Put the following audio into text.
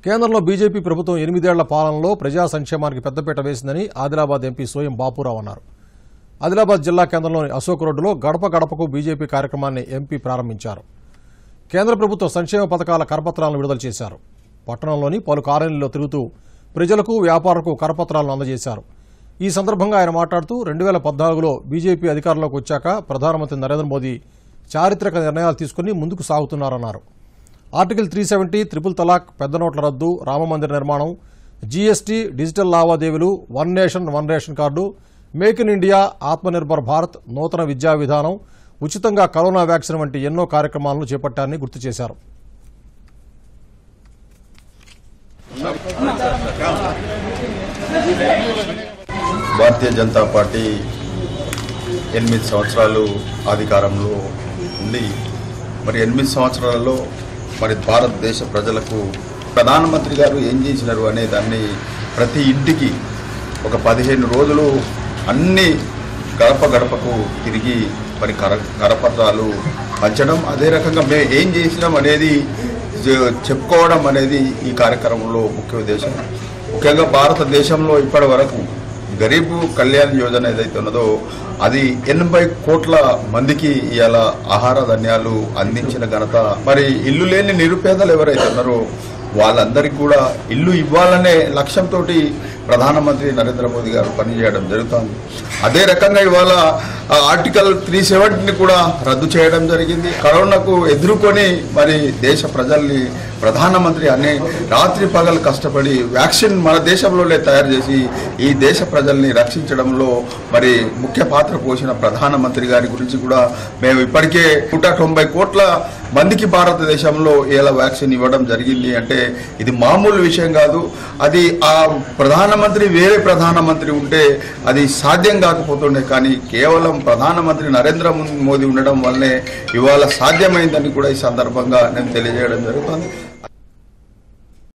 కేంద్రంలో బీజేపీ ప్రభుత్వం ఎనిమిదేళ్ల పాలనలో ప్రజా సంక్షేమానికి పెద్దపీట వేసిందని ఆదిలాబాద్ ఎంపీ సోయం బాపురావు అన్నారు ఆదిలాబాద్ జిల్లా కేంద్రంలోని అశోక్ రోడ్డులో గడప గడపకు బీజేపీ కార్యక్రమాన్ని ఎంపీ ప్రారంభించారు కేంద్ర ప్రభుత్వ సంక్షేమ పథకాల కరపత్రాలను విడుదల చేశారు పట్టణంలోని పలు కాలనీల్లో తిరుగుతూ ప్రజలకు వ్యాపారులకు కరపత్రాలను అందజేశారు ఈ సందర్భంగా ఆయన మాట్లాడుతూ రెండు వేల పద్నాలుగులో బీజేపీ అధికారంలోకి వచ్చాక ప్రధానమంత్రి నరేంద్ర మోదీ చారిత్రక నిర్ణయాలు తీసుకుని ముందుకు సాగుతున్నారన్నారు article three seventy triple talaq పెద్ద నోట్ల రద్దు రామమందిర నిర్మాణం జీఎస్టీ డిజిటల్ లావాదేవీలు one nation one ration card make in India Atmanirbhar Bharat నూతన విద్యా విధానం ఉచితంగా కరోనా వ్యాక్సిన్ వంటి ఎన్నో కార్యక్రమాలను చేపట్టారని గుర్తు చేశారు భారతీయ జనతా పార్టీ ఎనిమిది సంవత్సరాలు అధికారంలో ఉండి మరి ఎనిమిది సంవత్సరాలలో మరి భారతదేశ ప్రజలకు ప్రధానమంత్రి గారు ఏం చేసినారు అనే దాన్ని ప్రతి ఇంటికి ఒక పదిహేను రోజులు అన్ని గడప గడపకు తిరిగి మరి కర కరపత్రాలు పంచడం అదే రకంగా మేము ఏం చేసినాం అనేది చె- చెప్పుకోవడం అనేది ఈ కార్యక్రమంలో ముఖ్య ఉద్దేశం ముఖ్యంగా భారతదేశంలో ఇప్పటి వరకు గరీబ్ కళ్యాణ్ యోజన ఏదైతే ఉన్నదో అది ఎనభై కోట్ల మందికి ఇవాళ ఆహార ధాన్యాలు అందించిన ఘనత మరి ఇల్లు లేని నిరుపేదలు ఎవరైతే ఉన్నారో వాళ్ళందరికీ కూడా ఇల్లు ఇవ్వాలనే లక్ష్యంతో ప్రధానమంత్రి నరేంద్ర మోదీ గారు పనిచేయడం జరుగుతోంది అదే రకంగా ఇవాళ ఆ ఆర్టికల్ త్రీ సెవెంటీని కూడా రద్దు చేయడం జరిగింది కరోనాకు ఎదుర్కొని మరి దేశ ప్రజల్ని ప్రధానమంత్రి అనే రాత్రి పగలు కష్టపడి వ్యాక్సిన్ మన దేశంలోనే తయారు చేసి ఈ దేశ ప్రజల్ని రక్షించడంలో మరి ముఖ్య పాత్ర పోసిన ప్రధానమంత్రి గారి గురించి కూడా మేము ఇప్పటికే నూట తొంభై కోట్ల మందికి భారతదేశంలో ఇలా వ్యాక్సిన్ ఇవ్వడం జరిగింది అంటే ఇది మామూలు విషయం కాదు అది ఆ ప్రధానమంత్రి వేరే ప్రధానమంత్రి ఉంటే అది సాధ్యం కాకపోతుండే కానీ కేవలం ప్రధానమంత్రి నరేంద్ర మోదీ ఉండడం వల్లనే ఇవాళ సాధ్యమైందని కూడా ఈ సందర్భంగా నేను తెలియజేయడం జరుగుతుంది